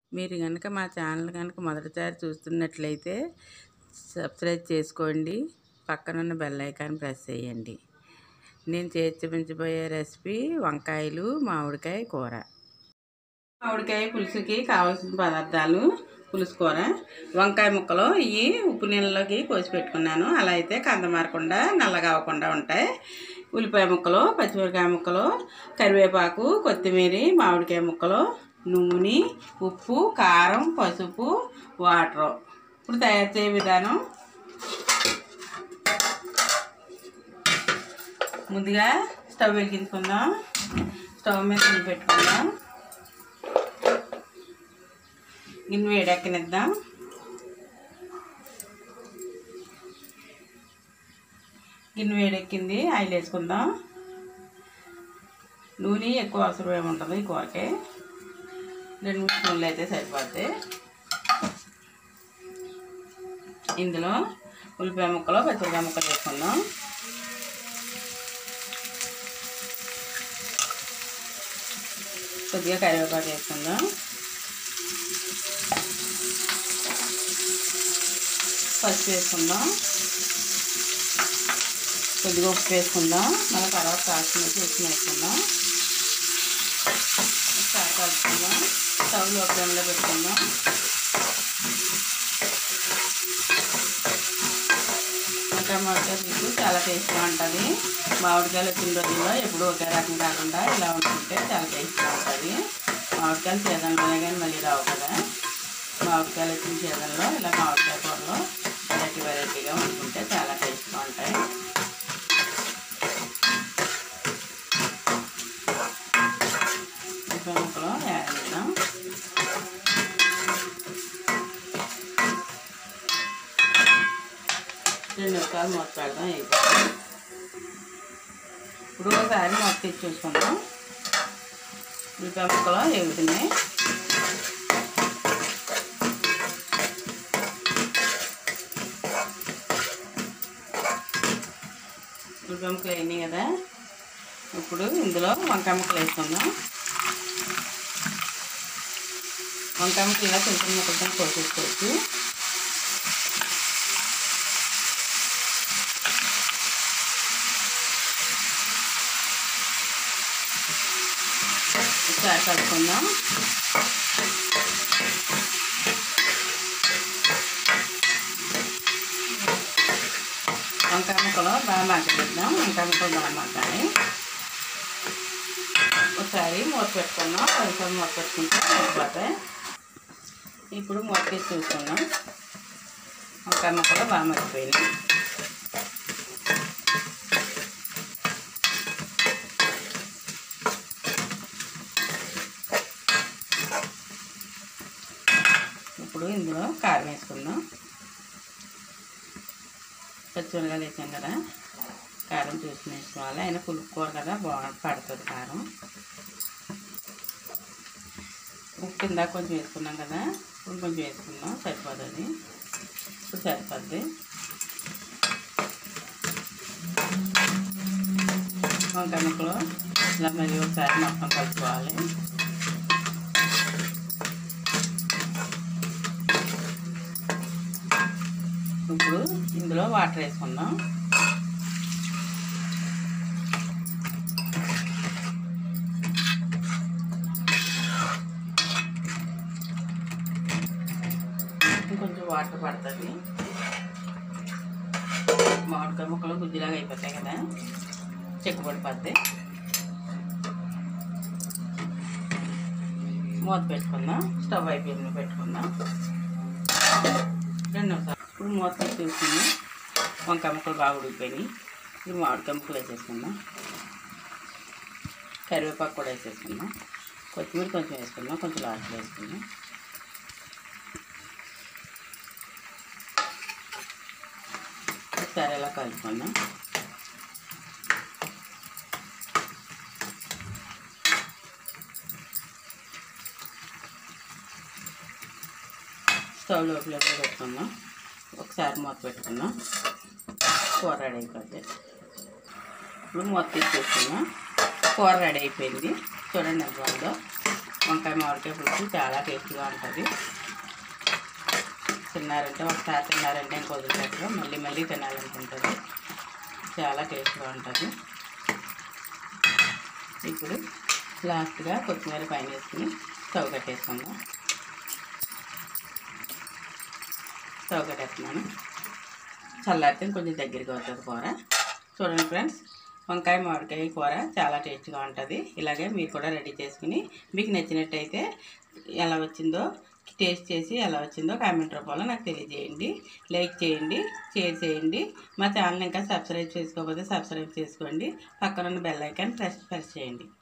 మీరు కనుక మా ఛానల్ కనుక మొదటిసారి చూస్తున్నట్లయితే సబ్స్క్రైబ్ చేసుకోండి పక్కనున్న బెల్ ఐకాన్ ప్రెస్ చేయండి నేను చేసి చూపించబోయే రెసిపీ వంకాయలు మామిడికాయ కూర మామిడికాయ పులుసుకి కావాల్సిన పదార్థాలు పులుసు కూర వంకాయ ముక్కలు ఇవి ఉప్పు నీళ్ళలోకి కోసి పెట్టుకున్నాను అలా అయితే కంద మారకుండా నల్లగా అవ్వకుండా ఉంటాయి ఉల్లిపాయ ముక్కలు పచ్చిమిరకాయ ముక్కలు కరివేపాకు కొత్తిమీర మామిడికాయ ముక్కలు నూనె ఉప్పు కారం పసుపు వాటర్ ఇప్పుడు తయారు చేయ విధానం ముందుగా స్టవ్ వెలిగించుకుందాం స్టవ్ మీద గిన్నె పెట్టుకుందాం గిన్నె వేడెక్కనిద్దాం గిన్నె వేడెక్కింది ఆయిల్ వేసుకుందాం నూనె ఎక్కువ అవసరం ఏమి ఉంటుంది ఈ కూరకి రెండు మూడు స్పూన్లు అయితే సరిపోద్ది ఇందులో ఉల్లిపాయ ముక్కలు పచ్చిమిరపాయ ముక్కలు వేసుకుందాం కొద్దిగా కరివేపాకు వేసుకుందాం పసుపు వేసుకుందాం కొద్దిగా ఉప్పు వేసుకుందాం మళ్ళీ తర్వాత కాసిన ఉప్పు వేసుకుందాం ఒకసారి కలుపుకుందాం స్టవ్ లో ఫ్లేమ్లో పెట్టుకుందాం ఇంకా మామిడికాయ పులుసు చాలా టేస్ట్గా ఉంటుంది మామిడికాయలు వచ్చిన రోజుల్లో ఎప్పుడు ఒకే రకం కాకుండా ఇలా ఉంటుంటే చాలా టేస్ట్గా ఉంటుంది మామిడికాయలు సీజన్లోనే కానీ మళ్ళీ రావు కదా మామిడికాయలు వచ్చిన సీజన్లో ఇలా మామిడికాయ కూరలో వెరైటీ వెరైటీగా వండుకుంటే చాలా టేస్ట్గా ఉంటాయి ఉప్పు ముక్కలు యాడ్ చేద్దాం రెండు నిమిషాలు మూత పెడదాం అయిపోయింది ఇప్పుడు ఒకసారి మూత తెచ్చి చూసుకుందాం ఉల్లిపాయ ముక్కలు ఎగుతున్నాయి ఉల్లిపాయ ముక్కలు అయినాయి కదా ఇప్పుడు ఇందులో వంకాయ ముక్కలు వేసుకుందాం వంకాయ ముక్కలు ఇలా చిన్న చిన్న ముక్కలతో కోసేసుకోవచ్చు ఒకసారి కలుపుకుందాం వంకాయ ముక్కలు బాగా మగ్గనిద్దాం వంకాయ ముక్కలు బాగా మగ్గాలి ఒకసారి మూత పెట్టుకుందాం కొంచెం మూత పెట్టుకుంటే సరిపోతాయి ఇప్పుడు మూత తీసి చూసుకుందాం వంకాయ ముక్కలు బాగా మగ్గిపోయినాయి ఇప్పుడు ఇందులో కారం వేసుకుందాం పచ్చిమిరకాయలు వేసాం కదా కారం చూసుకుని వేసుకోవాలి అయినా పులుపు కూర కదా బాగా పడుతుంది కారం ఉప్పు కింద కొంచెం వేసుకున్నాం కదా ఇప్పుడు కొంచెం వేసుకుందాం సరిపోతుంది ఇప్పుడు సరిపోద్ది వంకాయ ముక్కలు ఇలా మరి ఒకసారి మొత్తం కలుపుకోవాలి ఇప్పుడు ఇందులో వాటర్ వేసుకుందాం ఇంకొంచెం వాటర్ పడుతుంది మామిడికాయ ముక్కలు గుజ్జులాగా అయిపోతాయి కదా చెక్కు పడిపోద్ది మూత పెట్టుకుందాం స్టవ్ అయిపోయింది పెట్టుకుందాం రెండు నిమిషాలు ఇప్పుడు మూత తీసి చూసుకుందాం వంకాయ ముక్కలు బాగా ఉడికిపోయినాయి ఇప్పుడు మామిడికాయ ముక్కలు వేసేసుకుందాం కరివేపాకు కూడా వేసేసుకుందాం కొత్తిమీర కొంచెం వేసుకుందాం కొంచెం లాస్ట్ వేసుకుందాం ఒకసారి ఎలా కలుపుకుందాం స్టవ్ లోపల పెట్టుకుందాం ఒకసారి మూత పెట్టుకుందాం కూర రెడీ అయిపోద్ది ఇప్పుడు మూత తీసేసుకుందాం కూర రెడీ అయిపోయింది చూడండి ఎంత బాగుందో వంకాయ మామిడికాయ పులుసు చాలా టేస్ట్గా ఉంటుంది తిన్నారంటే ఒకసారి తిన్నారంటే ఇంకో వదిలిపెట్టరు మళ్ళీ మళ్ళీ తినాలనుకుంటారు చాలా టేస్ట్గా ఉంటుంది ఇప్పుడు లాస్ట్గా కొత్తిమీర పైన వేసుకుని స్టవ్ కట్టేసుకుందాం స్టవ్ కట్టేస్తున్నాను చల్లారితే కొంచెం దగ్గరికి అవుతుంది కూర చూడండి ఫ్రెండ్స్ వంకాయ మామిడికాయ కూర చాలా టేస్ట్గా ఉంటుంది ఇలాగే మీరు కూడా రెడీ చేసుకుని మీకు నచ్చినట్టయితే ఎలా వచ్చిందో టేస్ట్ చేసి ఎలా వచ్చిందో కామెంట్ రూపంలో నాకు తెలియజేయండి లైక్ చేయండి షేర్ చేయండి మా ఛానల్ ఇంకా సబ్స్క్రైబ్ చేసుకోకపోతే సబ్స్క్రైబ్ చేసుకోండి పక్కన ఉన్న బెల్ ఐకాన్ ప్రెస్ ప్రెస్ చేయండి